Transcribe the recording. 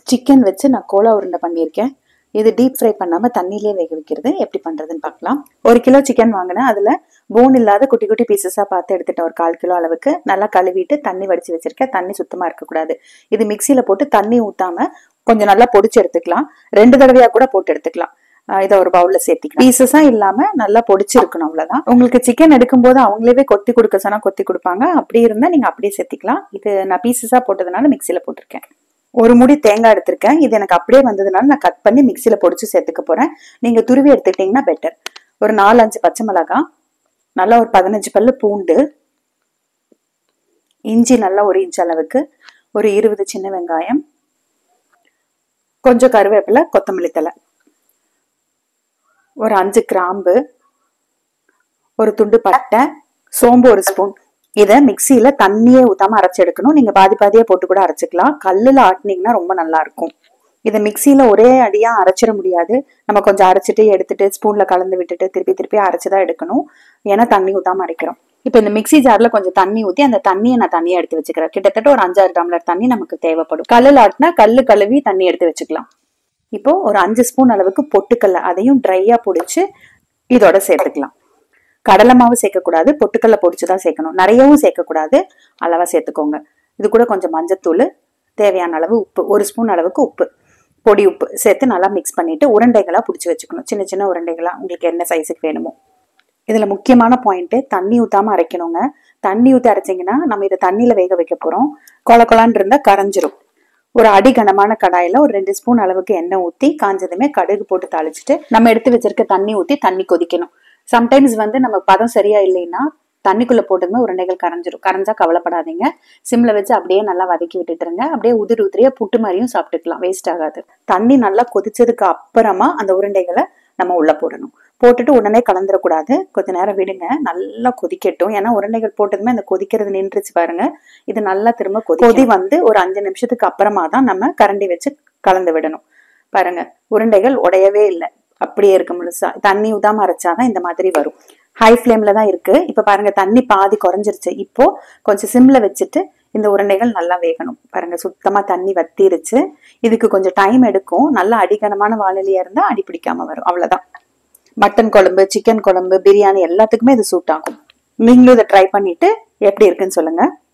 chicken வச்சு நான் Cola உருண்டை பண்ணியிருக்கேன் இது டீப் ஃப்ரை பண்ணாம தண்ணியிலே வேக வைக்கிறது எப்படி பண்றதுன்னு பார்க்கலாம் ஒரு கிலோ சிக்கன் வாங்கினேன் அதுல போன் இல்லாத குட்டி குட்டி பீசஸா பார்த்து எடுத்துட்டேன் ஒரு கால் கிலோ அளவுக்கு நல்லா கழுவிட்டு தண்ணி வடிச்சு வச்சிருக்கேன் தண்ணி சுத்தமா இருக்கக்கூடாது இது மிக்சியில போட்டு தண்ணி ஊத்தாம கொஞ்சம் நல்லா பொடிச்சு எடுத்துக்கலாம் ரெண்டு தடவையா கூட போட்டு எடுத்துக்கலாம் ஆஹ் இதை ஒரு பவுல்ல சேர்த்திக்கலாம் பீசஸா இல்லாம நல்லா பொடிச்சிருக்கணும் அவ்வளவுதான் உங்களுக்கு சிக்கன் எடுக்கும்போது அவங்களே கொத்தி கொடுக்க சொன்னா கொத்தி கொடுப்பாங்க அப்படி இருந்தா நீங்க அப்படியே சேர்த்திக்கலாம் இது நான் பீசஸா போட்டதுனால மிக்சியில போட்டிருக்கேன் ஒரு முடி தேங்காய் எடுத்திருக்கேன் இது எனக்கு அப்படியே வந்ததுனால நான் கட் பண்ணி மிக்சியில பொடிச்சு சேர்த்துக்க போறேன் நீங்க துருவி எடுத்துக்கிட்டீங்கன்னா பெட்டர் ஒரு நாலு அஞ்சு பச்சை மிளகாய் நல்லா ஒரு பதினஞ்சு பல்லு பூண்டு இஞ்சி நல்லா ஒரு இன்ச் அளவுக்கு ஒரு இருபது சின்ன வெங்காயம் கொஞ்சம் கருவேப்பிலை கொத்தமல்லி தலை ஒரு அஞ்சு கிராம்பு ஒரு துண்டு பட்டை சோம்பு ஒரு ஸ்பூன் இதை மிக்சியில தண்ணியே ஊத்தாம அரைச்சு எடுக்கணும் நீங்க பாதி பாதியா போட்டு கூட அரைச்சுக்கலாம் கல்லுல ஆட்டினீங்கன்னா ரொம்ப நல்லா இருக்கும் இதை மிக்சியில ஒரே அடியா அரைச்சிட முடியாது நம்ம கொஞ்சம் அரைச்சிட்டு எடுத்துட்டு ஸ்பூன்ல கலந்து விட்டுட்டு திருப்பி திருப்பி அரைச்சுதான் எடுக்கணும் ஏன்னா தண்ணி ஊத்தாம அரைக்கிறோம் இப்போ இந்த மிக்ஸி ஜார்ல கொஞ்சம் தண்ணி ஊத்தி அந்த தண்ணியை நான் தனியா எடுத்து வச்சுக்கிறேன் கிட்டத்தட்ட ஒரு அஞ்சாறு டம்ளர் தண்ணி நமக்கு தேவைப்படும் கல்லுல ஆட்டினா கல்லு கழுவி தண்ணி எடுத்து வச்சுக்கலாம் இப்போ ஒரு அஞ்சு ஸ்பூன் அளவுக்கு பொட்டுக்கல்ல அதையும் ட்ரையா பொடிச்சு இதோட சேர்த்துக்கலாம் கடலை மாவு சேர்க்கக்கூடாது பொட்டுக்கல்ல பொடிச்சு தான் சேர்க்கணும் நிறையவும் சேர்க்கக்கூடாது அளவா சேர்த்துக்கோங்க இது கூட கொஞ்சம் மஞ்சத்தூள் தேவையான அளவு உப்பு ஒரு ஸ்பூன் அளவுக்கு உப்பு பொடி உப்பு சேர்த்து நல்லா மிக்ஸ் பண்ணிட்டு உருண்டைகளா பிடிச்சி வச்சுக்கணும் சின்ன சின்ன உருண்டைகளா உங்களுக்கு என்ன சைஸுக்கு வேணுமோ இதுல முக்கியமான பாயிண்ட் தண்ணி ஊத்தாம அரைக்கணுங்க தண்ணி ஊத்தி அரைச்சிங்கன்னா நம்ம இதை தண்ணியில வேக வைக்க போறோம் கொல கொலான்னு இருந்தா கரைஞ்சிரும் ஒரு அடி கனமான கடாயில ஒரு ரெண்டு ஸ்பூன் அளவுக்கு எண்ணெய் ஊத்தி காஞ்சதுமே கடுகு போட்டு தாளிச்சிட்டு நம்ம எடுத்து வச்சிருக்க தண்ணி ஊத்தி தண்ணி கொதிக்கணும் சம்டைம்ஸ் வந்து நம்ம பதம் சரியா இல்லைன்னா தண்ணிக்குள்ள போட்டதுமே உருண்டைகள் கரைஞ்சிரும் கரைஞ்சா கவலைப்படாதீங்க சிம்ல வச்சு அப்படியே நல்லா வதக்கி விட்டுட்டுருங்க அப்படியே உதிரி உதிரியா புட்டு மாதிரியும் சாப்பிட்டுக்கலாம் வேஸ்ட் ஆகாது தண்ணி நல்லா கொதிச்சதுக்கு அப்புறமா அந்த உருண்டைகளை நம்ம உள்ள போடணும் போட்டுட்டு உடனே கலந்துடக்கூடாது கொஞ்ச நேரம் விடுங்க நல்லா கொதிக்கட்டும் ஏன்னா உருண்டைகள் போட்டதுமே அந்த கொதிக்கிறது நின்றுச்சு பாருங்க இது நல்லா திரும்ப கொதி கொதி வந்து ஒரு அஞ்சு நிமிஷத்துக்கு அப்புறமா தான் நம்ம கரண்டி வச்சு கலந்து விடணும் பாருங்க உருண்டைகள் உடையவே இல்லை அப்படியே இருக்கு முழுசா தண்ணி ஊதாம அரைச்சாதான் இந்த மாதிரி வரும் ஹை ஃப்ளேம்ல தான் இருக்கு இப்ப பாருங்க தண்ணி பாதி குறைஞ்சிருச்சு இப்போ கொஞ்சம் சிம்ல வச்சுட்டு இந்த உருண்டைகள் நல்லா வேகணும் பாருங்க சுத்தமா தண்ணி வத்திருச்சு இதுக்கு கொஞ்சம் டைம் எடுக்கும் நல்லா அடிகனமான வானிலையா இருந்தா அடி பிடிக்காம வரும் அவ்வளவுதான் மட்டன் குழம்பு சிக்கன் குழம்பு பிரியாணி எல்லாத்துக்குமே இது சூட் ஆகும் நீங்களும் இதை ட்ரை பண்ணிட்டு எப்படி இருக்குன்னு சொல்லுங்க